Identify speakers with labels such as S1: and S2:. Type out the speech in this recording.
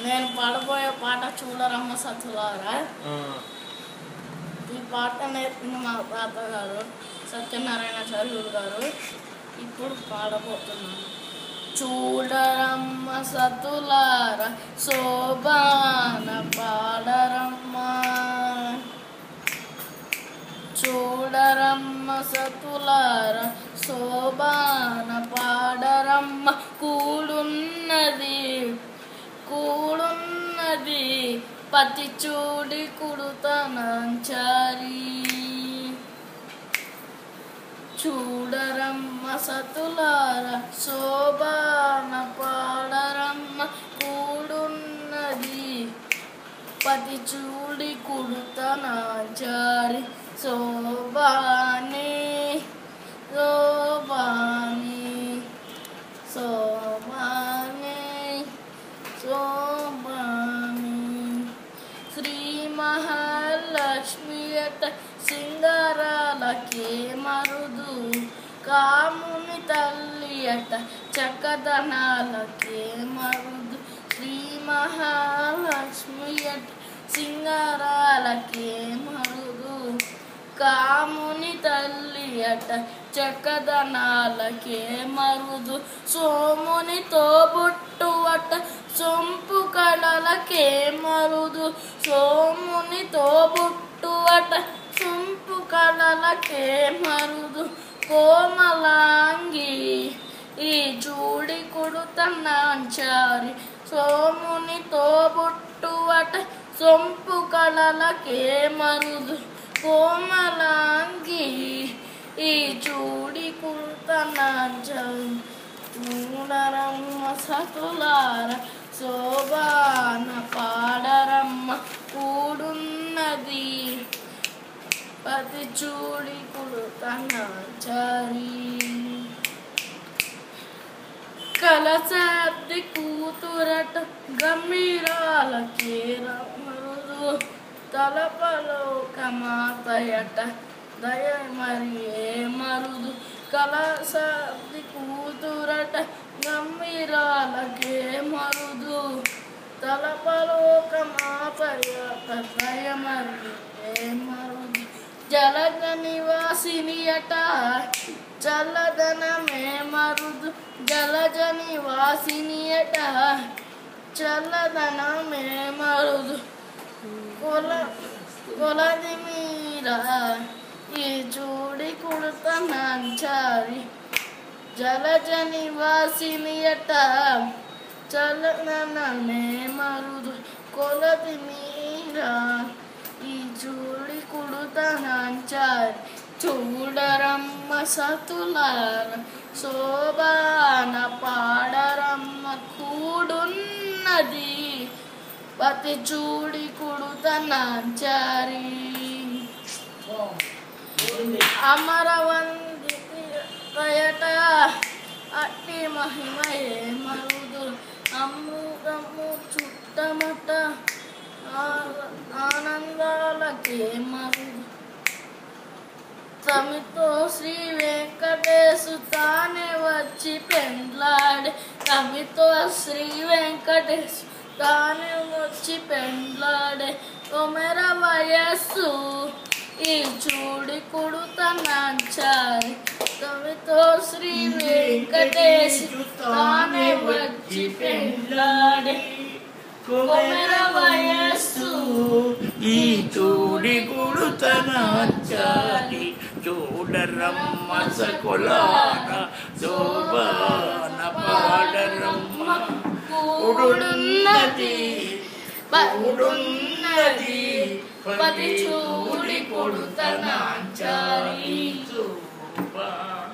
S1: నేను పాడబోయే పాట చూడరమ్మ సతులారా ఈ పాట నేర్పిన మా తాతగారు సత్యనారాయణాచార్యులు గారు ఇప్పుడు పాడబోతున్నాను చూడరమ్మ సతులార శోభాన పాడరమ్మ చూడరమ్మ సతులార శోభాన పాడరమ్మ కూడున్నది కూడున్నది పతి చూడి కుడుతనంచారి చూడరమ్మ సతులార శోభాన పాడరమ్మ కూడున్నది పతి చూడి కుడుతనాచారి శోభాని శోభాని శోభాని శోభాని శ్రీ మహాలక్ష్మి అట సింగారాలకే మరుదు కాముని తల్లి అట చక్కదనాలకే మరుదు శ్రీ మహాలక్ష్మి అట సింగారాలకే మరుదు కాముని తల్లి అట చక్కదనాలకే మరుదు సోమునితో బొట్టు అట సొంపు కళలకే మరుదు సోమునితో బొట్టు అట సొంపు కళలకే మరుదు కోమలాంగి ఈ చూడి కుడుతన్నాంచారి సోమునితో బొట్టు అట సొంపు కళలకే మరుదు కోమలాంగి ఈ చూడి కుడుతన్నాంచారి మూడరమ్మ సతులార శోభాన పాడరమ్మ కూడున్నది పతి చూడి కుడుతనాచారి కలసాబ్ది కూతురట గంభీరాలకే రమరుదు తలపలోక మాతయట దయ మరి ఏ మరుదు కలసాబ్ది కూతురట గంభీరాలకే మరుదు తలపలోక మాతయట దయ మరి ఏ మరుదు జలగ నివాసిని అట చల్లదనమే మరుదు జలజ నివాసిని అట చల్లదనమే మరుదు కొల కొలది మీరా ఈ చూడి కుడుతనంచారి జలజ నివాసిని అట చల్లదనమే మరుదు కొలది మీరా ఈ చూడి కుడుతనంచారి చూడరమ్మ సతులార శోభాన పాడరమ్మ కూడున్నది పతి చూడి కుడుతనంచారి అమరవంది తయట అట్టి మహిమయే మరుదు అమ్ముదమ్ము చుట్టమట ఆ- ఆనందాలకే మరుదు తమితో శ్రీ వెంకటేశు తానే వచ్చి పెండ్లాడే తమితో శ్రీ వెంకటేశు తానే వచ్చి పెండ్లాడే కొమెర వయస్సు ఈ చూడి కుడుతనంచారి తమితో శ్రీ వెంకటేశు తానే వచ్చి పెండ్లాడే కొమెర వయస్సు
S2: ఈ చూడి గుడుతనాచారి చూడరమ్మ సకులాన శోభాన పాడరమ్మ
S1: కూడున్నది
S2: కూడున్నది
S1: పది చూడి కొడుతనాచారి
S2: శోభా